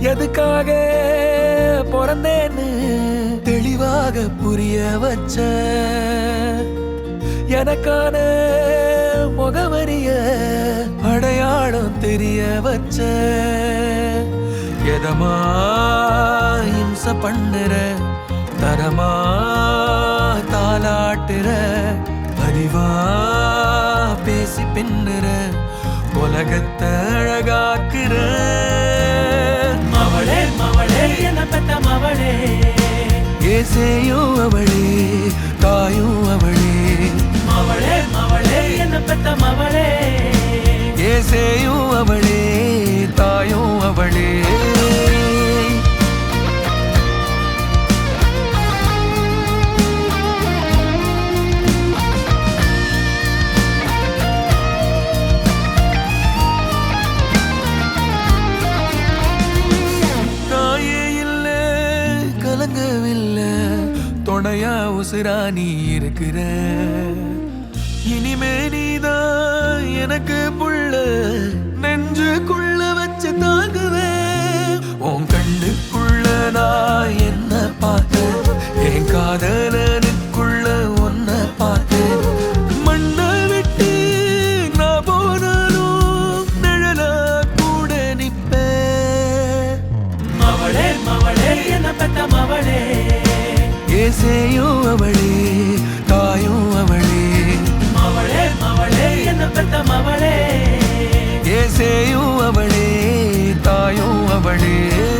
எதுக்காக பிறந்தேன்னு தெளிவாக புரிய வச்ச எனக்கான முகவரிய அடையாளம் தெரிய வச்ச எதமா இம்ச பண்ணுற தரமா தாலாட்டுற அறிவா பேசி பின்னுற உலகத்தை அழகாக்குற மவளே மவளே என்ன பெத்த மவளே ஏசேயும் அவளே தாயும் அவளே மவளே மவளே என்ன பெத்த மவளே ஏசேயும் அவளே தாயும் அவளே தாயே இல்ல கலங்கவில்லை துணையா உசுரா நீ இருக்கிற இனிமே நீதான் எனக்கு புள்ள நெஞ்சுக்குள்ள வச்சு தாங்குவேன் உன் கண்ணுக்குள்ள நான் என்ன பார்த்தேன் என் காதலனுக்குள்ள உன்னை பார்த்தேன் மண்ணை விட்டு நான் போனாலும் நிழலா கூட நிப்பேன் மவளே மவளே என்ன பெத்த மவளே ஏசேயும் அவளே தாயும் அவளே மவளே மவளே என்ன பெத்த மவளே ஏசேயும் அவளே தாயும் அவளே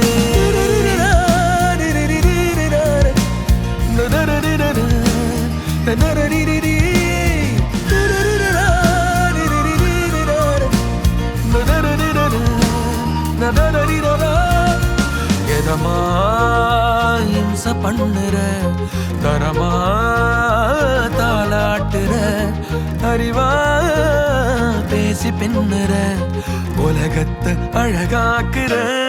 எதமா இம்ச பண்ணுற தரமா தாலாட்டுற அறிவா பேசி பின்னுற உலகத்தை அழகாக்குற